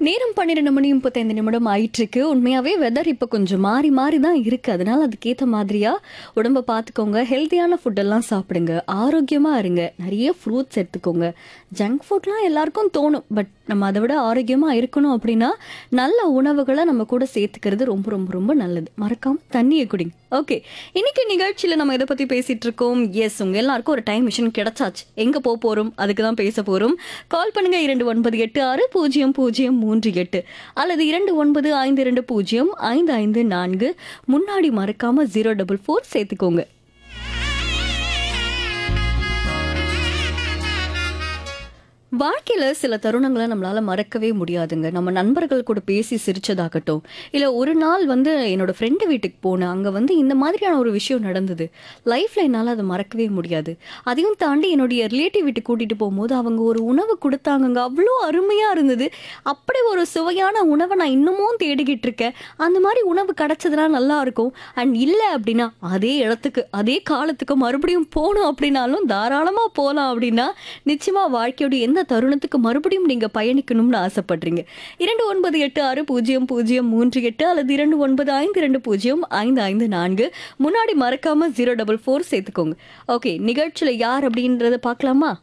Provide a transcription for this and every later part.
நேரம் பன்னிரெண்டு மணி முப்பத்தைந்து நிமிடம் ஆயிட்டிருக்கு உண்மையாவே வெதர் இப்போ கொஞ்சம் மாறி மாறி தான் இருக்கு அதனால அதுக்கேற்ற மாதிரியா உடம்ப பார்த்துக்கோங்க ஹெல்த்தியான ஃபுட்டெல்லாம் சாப்பிடுங்க ஆரோக்கியமா இருங்க நிறைய ஃப்ரூட்ஸ் எடுத்துக்கோங்க ஜங்க் ஃபுட்லாம் எல்லாருக்கும் தோணும் பட் நம்ம அதை விட ஆரோக்கியமா இருக்கணும் அப்படின்னா நல்ல உணவுகளை நம்ம கூட சேர்த்துக்கிறது ரொம்ப ரொம்ப ரொம்ப நல்லது மறக்காம தண்ணியை குடிங்க ஓகே இன்னைக்கு நிகழ்ச்சியில நம்ம இதை பத்தி பேசிட்டு இருக்கோம் எஸ் உங்க எல்லாருக்கும் ஒரு டைம் மிஷின் கிடைச்சாச்சு எங்க போக போறோம் அதுக்கு தான் பேச போறோம் கால் பண்ணுங்க இரண்டு ஒன்பது எட்டு ஆறு பூஜ்ஜியம் பூஜ்ஜியம் மூன்று எட்டு அல்லது இரண்டு ஒன்பது ஐந்து இரண்டு பூஜ்ஜியம் ஐந்து ஐந்து நான்கு முன்னாடி மறக்காம ஜீரோ டபுள் ஃபோர் சேர்த்துக்கோங்க வாழ்க்கையில சில தருணங்களை நம்மளால மறக்கவே முடியாதுங்க நம்ம நண்பர்கள் கூட பேசி சிரிச்சதாகட்டும் இல்ல ஒரு நாள் வந்து என்னோட ஃப்ரெண்டு வீட்டுக்கு போனேன் அங்க வந்து இந்த மாதிரியான ஒரு விஷயம் நடந்தது லைஃப்ல என்னால அதை மறக்கவே முடியாது அதையும் தாண்டி என்னுடைய ரிலேட்டிவ் வீட்டுக்கு கூட்டிட்டு போகும்போது அவங்க ஒரு உணவு கொடுத்தாங்கங்க அவ்வளோ அருமையா இருந்தது அப்படி ஒரு சுவையான உணவை நான் இன்னமும் தேடிக்கிட்டு இருக்கேன் அந்த மாதிரி உணவு கிடைச்சதுனா நல்லா இருக்கும் அண்ட் இல்லை அப்படின்னா அதே இடத்துக்கு அதே காலத்துக்கு மறுபடியும் போகணும் அப்படின்னாலும் தாராளமா போகலாம் அப்படின்னா நிச்சயமா வாழ்க்கையோட எந்த தருணத்துக்கு மறுபடியும் நீங்க பயணிக்கணும்னு ஆசைப்படுறீங்க இரண்டு ஒன்பது எட்டு ஆறு பூஜ்ஜியம் பூஜ்ஜியம் மூன்று எட்டு அல்லது இரண்டு ஒன்பது ஐந்து இரண்டு பூஜ்ஜியம் ஐந்து ஐந்து நான்கு முன்னாடி மறக்காம ஜீரோ டபுள் ஃபோர் சேர்த்துக்கோங்க ஓகே நிகழ்ச்சியில யார் அப்படின்றத பார்க்கலாமா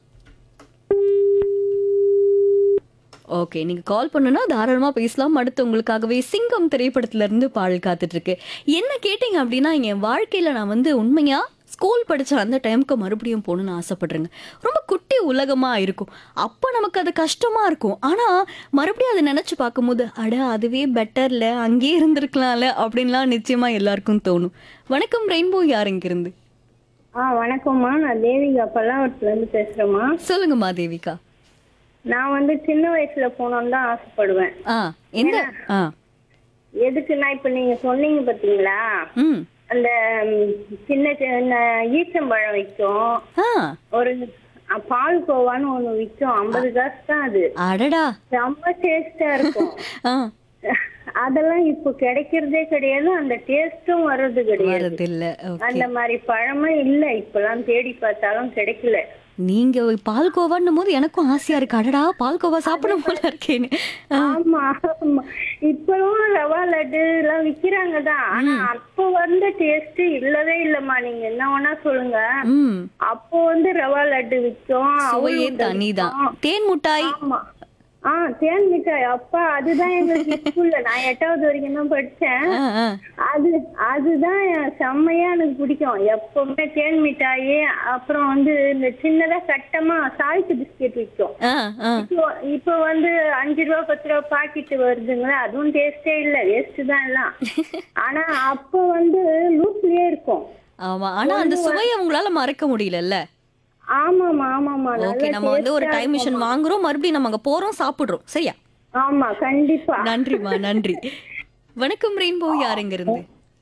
ஓகே நீங்க கால் பண்ணுனா தாராளமா பேசலாம் அடுத்து உங்களுக்காகவே சிங்கம் திரைப்படத்துல இருந்து பாடல் காத்துட்டு இருக்கு என்ன கேட்டீங்க அப்படின்னா என் வாழ்க்கையில நான் வந்து உண்மையா ஸ்கூல் படிச்ச அந்த டைமுக்கு மறுபடியும் போகணும்னு ஆசைப்படுறேங்க ரொம்ப குட்டி உலகமா இருக்கும் அப்போ நமக்கு அது கஷ்டமா இருக்கும் ஆனா மறுபடியும் அதை நினைச்சு பார்க்கும்போது அட அதுவே பெட்டர்ல அங்கேயே இருந்திருக்கலாம்ல அப்படின்லாம் நிச்சயமா எல்லாருக்கும் தோணும் வணக்கம் ரெயின்போ யார் இங்கிருந்து ஆ வணக்கம்மா நான் தேவிகா பல்லாவரத்துல இருந்து பேசுறேம்மா சொல்லுங்கம்மா தேவிகா நான் வந்து சின்ன வயசுல போனோம்னு தான் ஆசைப்படுவேன் ஆ எந்த ஆ எதுக்குன்னா இப்ப நீங்க சொன்னீங்க பாத்தீங்களா ம் அந்த ம், சின்ன சின்ன ஈச்சம்பழம் விற்கும் ஆ ஒரு அ, பால் கோவான்னு ஒண்ணு விற்கும் ஐம்பது காசு தான் அது அடடா ரொம்ப டேஸ்டா இருக்கும் ஆ அதெல்லாம் இப்போ கிடைக்கிறதே கிடையாது அந்த டேஸ்டும் வர்றது கிடையாது வரதில்ல ஓகே அந்த மாதிரி பழமும் இல்ல இப்பெல்லாம் தேடி பார்த்தாலும் கிடைக்கல நீங்க பால்கோவான்னும் போது எனக்கும் ஆசையா இருக்கு அடடா பால்கோவா சாப்பிடும் போல இருக்கேன்னு ஆ, ஆமா ஆமா இப்பவும் ரவா லட்டு எல்லாம் விக்கிறாங்க தான் ஆனா அப்போ வந்த டேஸ்ட் இல்லவே இல்லம்மா நீங்க என்ன வேணா சொல்லுங்க ம் அப்போ வந்து ரவா லட்டு விற்கும் சுவையே தனிதான் தேன் முட்டாய் ஆமா ஆ தேன் மிட்டாய் அப்பா அதுதான் எங்களுக்கு ஸ்கூல்ல நான் எட்டாவது வரைக்கும் தான் படிச்சேன் ஆ, ஆ. அது அதுதான் செம்மையா எனக்கு பிடிக்கும் எப்பவுமே தேன் மிட்டாய் அப்புறம் வந்து இந்த சின்னதா சட்டமா சால்ட் பிஸ்கெட் விற்கும் ஆ, ஆ. இப்போ இப்போ வந்து அஞ்சு ரூபா பத்து ரூபா பாக்கெட் வருதுங்களா அதுவும் டேஸ்டே இல்ல வேஸ்ட் தான் எல்லாம் ஆனா அப்போ வந்து லூப்லயே இருக்கும் ஆமா ஆனா அந்த சுவையை உங்களால மறக்க முடியலல்ல ஆமாமா ஆமாமா ஓகே நல்லா நம்ம வந்து ஒரு taste ஆ டைம் மிஷின் வாங்குறோம் மறுபடியும் நம்ம அங்க போறோம் சாப்பிடுறோம் சரியா ஆமா கண்டிப்பா நன்றிமா நன்றி வணக்கம் ரெயின்போ யார் இங்க இருந்து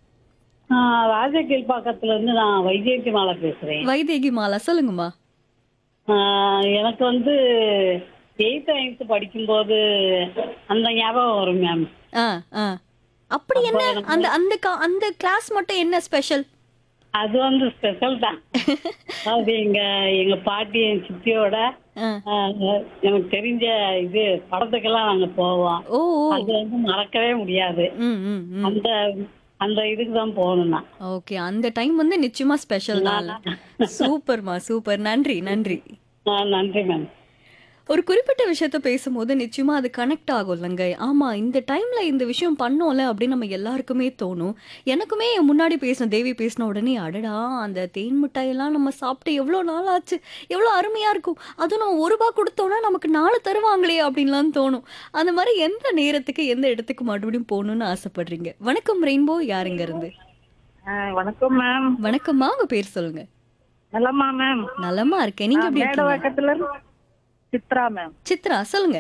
ராஜகீழ் பக்கத்துல இருந்து நான் வைத்தியத்தி மாலா பேசுறேன் வைதேகி மாலா சொல்லுங்கம்மா ஆஹ் எனக்கு வந்து எயித் நைன்த் படிக்கும்போது அந்த ஞாபகம் வரும் மேம் ஆ ஆ அப்படி என்ன அந்த அந்த கா- அந்த கிளாஸ் மட்டும் என்ன ஸ்பெஷல் அது வந்து ஸ்பெஷல் தான் அது எங்க எங்க பாட்டி என் சித்தியோட ஆஹ், எனக்கு தெரிஞ்ச இது படத்துக்கெல்லாம் நாங்க போவோம் ஓ ஓ. அது வந்து மறக்கவே முடியாது ம் ம் ம் அந்த அந்த இதுக்கு தான் போகணும் நான் ஓகே அந்த டைம் வந்து நிச்சயமா ஸ்பெஷல் தான் சூப்பர்மா சூப்பர் நன்றி நன்றி ஆஹ், நன்றி மேம் ஒரு குறிப்பிட்ட விஷயத்த பேசும்போது நிச்சயமா அது கனெக்ட் ஆகும் இல்லைங்க ஆமா இந்த டைம்ல இந்த விஷயம் பண்ணோம்ல அப்படின்னு நம்ம எல்லாருக்குமே தோணும் எனக்குமே என் முன்னாடி பேசின தேவி பேசின உடனே அடடா அந்த தேன் மிட்டாயெல்லாம் நம்ம சாப்பிட்டு எவ்வளோ நாள் ஆச்சு எவ்வளோ அருமையா இருக்கும் அதுவும் நம்ம ஒரு ரூபா கொடுத்தோம்னா நமக்கு நாலு தருவாங்களே அப்படின்லாம் தோணும் அந்த மாதிரி எந்த நேரத்துக்கு எந்த இடத்துக்கு மறுபடியும் போகணும்னு ஆசைப்படுறீங்க வணக்கம் ரெயின்போ யாருங்க இருந்து வணக்கம் மேம் வணக்கம்மா உங்க பேர் சொல்லுங்க நலமா மேம் நலமா இருக்கேன் நீங்க எப்படி இருக்கீங்க பக்கத்துல சித்ரா மேம் சித்ரா சொல்லுங்க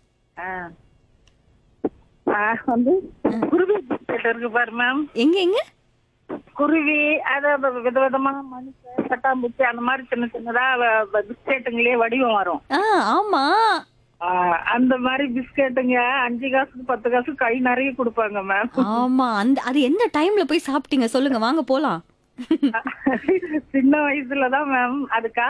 வந்து குருவி பிஸ்கெட் இருக்கு பாரு மேம் எங்க எங்க குருவி அத விதவிதமா மனுஷன் பட்டாம்பூச்சி அந்த மாதிரி சின்ன சின்னதா பிஸ்கெட்டுங்களே வடிவம் வரும் ஆ ஆமா ஆ, அந்த மாதிரி பிஸ்கெட்டுங்க அஞ்சு காசுக்கு பத்து காசு கை நிறைய கொடுப்பாங்க மேம் ஆமா அந்த அது எந்த டைம்ல போய் சாப்பிட்டீங்க சொல்லுங்க வாங்க போலாம் சின்ன வயசுலதான் மேம் அது